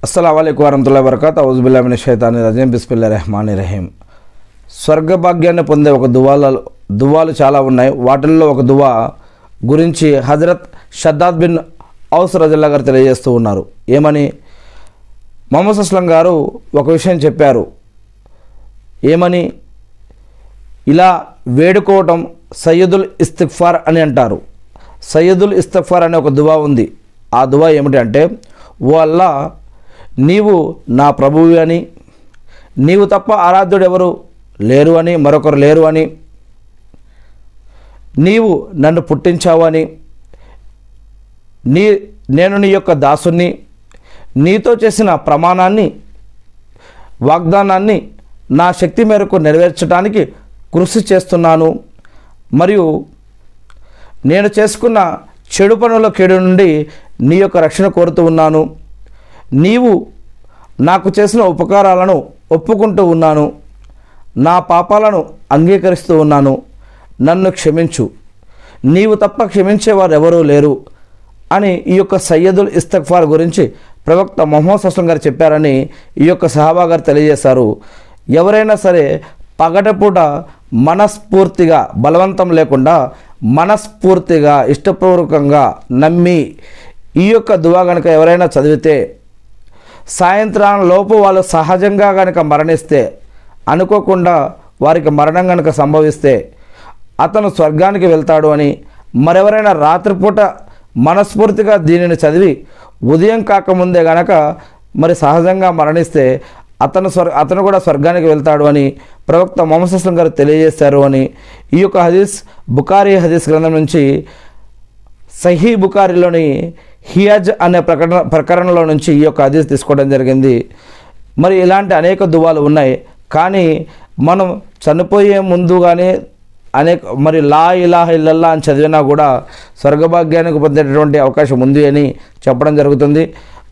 అస్సలం అయికు వరహతుల్లా వరకత్ ఔజుబుల్లామిన షైతాని రజీం బిస్మిల్లా రెహమాన్ రహీం స్వర్గభాగ్యాన్ని పొందే ఒక దువాల దువాలు చాలా ఉన్నాయి వాటిల్లో ఒక దువా గురించి హజరత్ షద్దాద్ బిన్ ఔస్ రజల్లా గారు తెలియజేస్తూ ఉన్నారు ఏమని మొహమ్మద్ అస్లం గారు ఒక విషయం చెప్పారు ఏమని ఇలా వేడుకోవటం సయ్యదుల్ ఇస్తిఫార్ అని అంటారు సయ్యదుల్ ఇస్తిఫార్ అనే ఒక దువా ఉంది ఆ దువా ఏమిటి అంటే ఓ అల్లా నీవు నా ప్రభువు అని నీవు తప్ప ఆరాధ్యుడు ఎవరు లేరు అని మరొకరు లేరు అని నీవు నన్ను పుట్టించావు అని నీ నేను నీ యొక్క దాసుని నీతో చేసిన ప్రమాణాన్ని వాగ్దానాన్ని నా శక్తి మేరకు నెరవేర్చడానికి కృషి చేస్తున్నాను మరియు నేను చేసుకున్న చెడు పనుల కేడు నుండి నీ యొక్క రక్షణ కోరుతూ ఉన్నాను నీవు నాకు చేసిన ఉపకారాలను ఒప్పుకుంటూ ఉన్నాను నా పాపాలను అంగీకరిస్తూ ఉన్నాను నన్ను క్షమించు నీవు తప్ప క్షమించేవారు ఎవరూ లేరు అని ఈ యొక్క సయ్యదుల్ ఇస్తఫార్ గురించి ప్రవక్త మొహమ్మద్ అస్లం గారు చెప్పారని ఈ యొక్క సహాబా గారు తెలియజేశారు ఎవరైనా సరే పగటపూట మనస్ఫూర్తిగా బలవంతం లేకుండా మనస్ఫూర్తిగా ఇష్టపూర్వకంగా నమ్మి ఈ యొక్క దువా కనుక ఎవరైనా చదివితే సాయంత్రం లోపు వాళ్ళు సహజంగా కనుక మరణిస్తే అనుకోకుండా వారికి మరణం కనుక సంభవిస్తే అతను స్వర్గానికి వెళ్తాడు అని మరెవరైనా రాత్రిపూట మనస్ఫూర్తిగా దీనిని చదివి ఉదయం కాకముందే గనక మరి సహజంగా మరణిస్తే అతను స్వర్ అతను కూడా స్వర్గానికి వెళ్తాడు అని ప్రవక్త మొహమ్మద్ అస్లం గారు తెలియజేశారు అని ఈ యొక్క హదీస్ బుకారీ హదీస్ గ్రంథం నుంచి సహీ బుకారిలోని హియాజ్ అనే ప్రకటన ప్రకరణలో నుంచి ఈ యొక్క హదీస్ తీసుకోవడం జరిగింది మరి ఇలాంటి అనేక దువాలు ఉన్నాయి కానీ మనం చనిపోయే ముందు కానీ అనేక మరి లా ఇలాహ ఇల్లల్లా అని చదివినా కూడా స్వర్గభాగ్యానికి పొందేటటువంటి అవకాశం ఉంది అని చెప్పడం జరుగుతుంది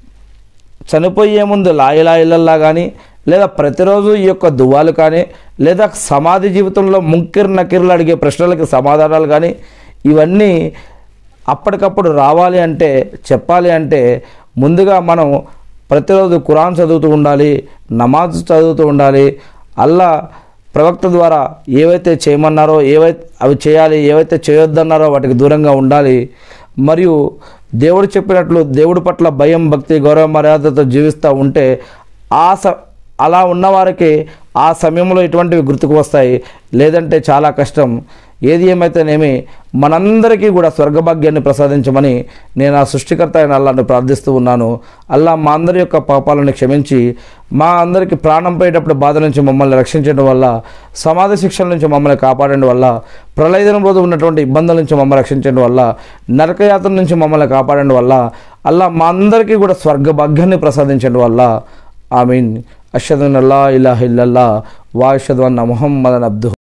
చనిపోయే ముందు లా ఇలా ఇల్లల్లా కానీ లేదా ప్రతిరోజు ఈ యొక్క దువాలు కానీ లేదా సమాధి జీవితంలో ముంకిర్ నకిర్లు అడిగే ప్రశ్నలకి సమాధానాలు కానీ ఇవన్నీ అప్పటికప్పుడు రావాలి అంటే చెప్పాలి అంటే ముందుగా మనం ప్రతిరోజు ఖురాన్ చదువుతూ ఉండాలి నమాజ్ చదువుతూ ఉండాలి అల్లా ప్రవక్త ద్వారా ఏవైతే చేయమన్నారో ఏవైతే అవి చేయాలి ఏవైతే చేయొద్దన్నారో వాటికి దూరంగా ఉండాలి మరియు దేవుడు చెప్పినట్లు దేవుడి పట్ల భయం భక్తి గౌరవ మర్యాదతో జీవిస్తూ ఉంటే ఆ స అలా ఉన్నవారికి ఆ సమయంలో ఇటువంటివి గుర్తుకు వస్తాయి లేదంటే చాలా కష్టం ఏది ఏమైతేనేమి మనందరికీ కూడా స్వర్గభాగ్యాన్ని ప్రసాదించమని నేను ఆ సృష్టికర్త అయిన అల్లాను ప్రార్థిస్తూ ఉన్నాను అల్లా మా అందరి యొక్క పాపాలను క్షమించి మా అందరికీ ప్రాణం పోయేటప్పుడు బాధ నుంచి మమ్మల్ని రక్షించడం వల్ల సమాధి శిక్షల నుంచి మమ్మల్ని కాపాడడం వల్ల ప్రళయదినం రోజు ఉన్నటువంటి ఇబ్బందుల నుంచి మమ్మల్ని రక్షించడం వల్ల నరకయాత్ర నుంచి మమ్మల్ని కాపాడడం వల్ల అల్లా మా అందరికీ కూడా స్వర్గభాగ్యాన్ని ప్రసాదించడం వల్ల ఐ మీన్ అషద్ అల్లా ఇలాహ ఇల్లల్లా వా అషద్ అన్న ముహమ్మద్ అబ్దు